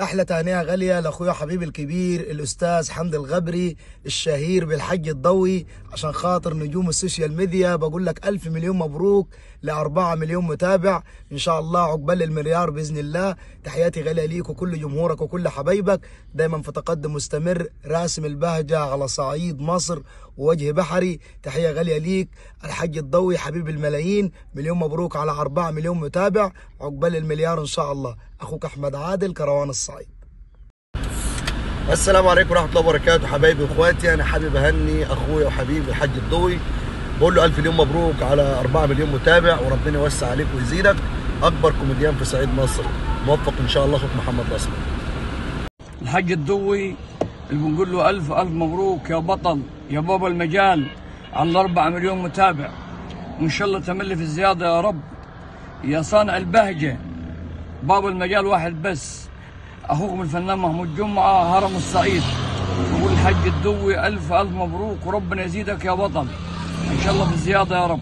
احلى تهنئه غاليه لاخويا حبيبي الكبير الاستاذ حمد الغبري الشهير بالحج الضوي عشان خاطر نجوم السوشيال ميديا بقول لك الف مليون مبروك لأربعة مليون متابع ان شاء الله عقبال المليار باذن الله تحياتي غاليه ليك وكل جمهورك وكل حبايبك دايما في تقدم مستمر راسم البهجه على صعيد مصر ووجه بحري تحيه غاليه ليك الحج الضوي حبيب الملايين مليون مبروك على أربعة مليون متابع عقبال المليار ان شاء الله اخوك احمد عادل كروان الصعيد السلام عليكم ورحمه الله وبركاته حبايبي واخواتي انا حابب اهني اخويا وحبيبي الحاج الضوي بقول له الف مليون مبروك على 4 مليون متابع وربنا يوسع عليك ويزيدك اكبر كوميديان في صعيد مصر موفق ان شاء الله اخوك محمد نصر الحاج الضوي اللي بنقول له ألف ألف مبروك يا بطل يا بابا المجال على الأربعة مليون متابع وإن شاء الله تملي في الزيادة يا رب يا صانع البهجة بابا المجال واحد بس أخوكم الفنان محمود جمعة هرم الصعيد بقول الحاج الضوي ألف ألف مبروك وربنا يزيدك يا بطل إن شاء الله في الزيادة يا رب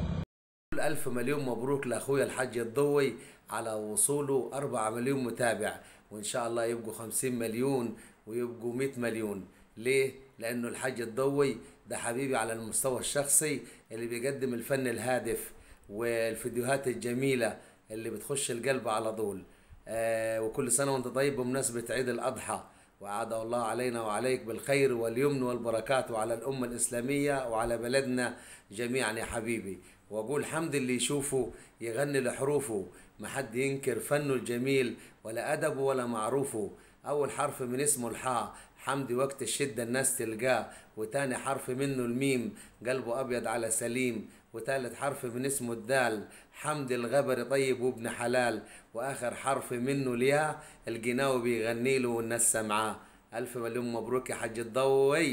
ألف مليون مبروك لأخويا الحاج الضوي على وصوله أربعة مليون متابع وإن شاء الله يبقوا خمسين مليون ويبقوا مئة مليون ليه؟ لأنه الحاج الضوي ده حبيبي على المستوى الشخصي اللي بيقدم الفن الهادف والفيديوهات الجميلة اللي بتخش القلب على طول آه وكل سنة وانت طيب بمناسبة عيد الأضحى وعاد الله علينا وعليك بالخير واليمن والبركات وعلى الأمة الإسلامية وعلى بلدنا جميعا يا حبيبي وأقول حمد اللي يشوفه يغني لحروفه ما حد ينكر فنه الجميل ولا أدبه ولا معروفه أول حرف من اسمه الحاء حمدي وقت الشدة الناس تلقاه وتاني حرف منه الميم قلبه أبيض على سليم وتالت حرف من اسمه الدال حمد الغبر طيب وابن حلال واخر حرف منه الياء الجناوي بيغني له والناس سمعاه الف مليون مبروك يا حاج الضوي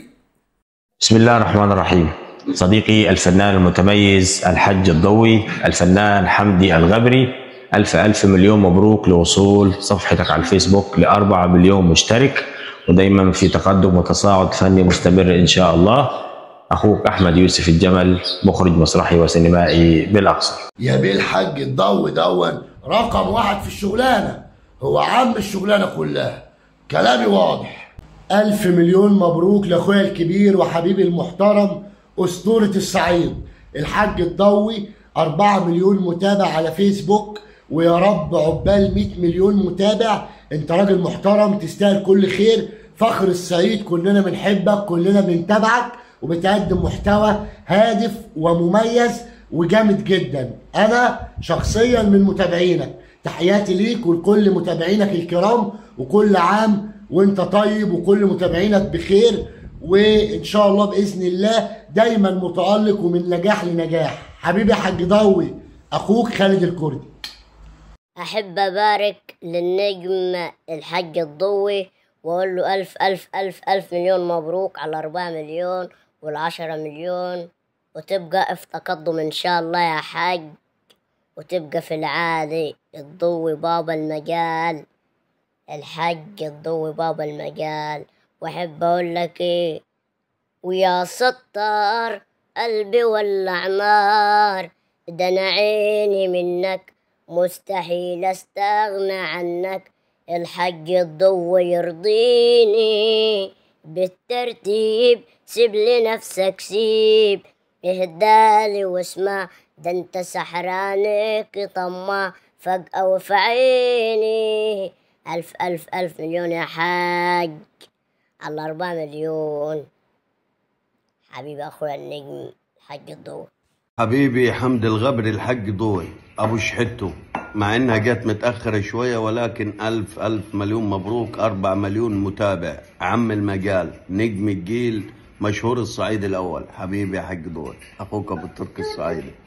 بسم الله الرحمن الرحيم صديقي الفنان المتميز الحج الضوي الفنان حمدي الغبري ألف ألف مليون مبروك لوصول صفحتك على الفيسبوك لأربعة مليون مشترك ودايما في تقدم وتصاعد فني مستمر إن شاء الله أخوك أحمد يوسف الجمل مخرج مسرحي وسينمائي بالأقصر يا بيه الحاج الضو دون رقم واحد في الشغلانه هو عم الشغلانه كلها كلامي واضح ألف مليون مبروك لأخويا الكبير وحبيبي المحترم أسطورة الصعيد الحاج الضوي أربعة مليون متابع على فيسبوك ويا رب عقبال 100 مليون متابع انت راجل محترم تستاهل كل خير فخر الصعيد كلنا بنحبك كلنا بنتابعك وبتقدم محتوى هادف ومميز وجامد جدا انا شخصيا من متابعينك تحياتي ليك ولكل متابعينك الكرام وكل عام وانت طيب وكل متابعينك بخير وان شاء الله باذن الله دايما متالق ومن نجاح لنجاح حبيبي حاج ضوي اخوك خالد الكردي أحب أبارك للنجم الحاج الضوي وأقول له ألف ألف ألف ألف مليون مبروك على أربعة مليون والعشرة مليون وتبقى في تقدم إن شاء الله يا حاج وتبقى في العالي الضوي بابا المجال الحاج الضوي بابا المجال وأحب أقول لك إيه ويا ستار قلبي ولع نار ده أنا عيني منك مستحيل استغنى عنك الحج الضو يرضيني بالترتيب سيب لنفسك سيب اهدالي واسمع ده انت سحرانك طمع فجأة وفي عيني ألف ألف ألف مليون يا حاج على أربعة مليون حبيبي أخويا النجم الحاج الضوء حبيبي حمد الغبري الحج ضوي ابو شحته مع انها جت متاخره شويه ولكن الف الف مليون مبروك اربع مليون متابع عم المجال نجم الجيل مشهور الصعيد الاول حبيبي يا حاج ضوي اخوك ابو الترك الصعيدي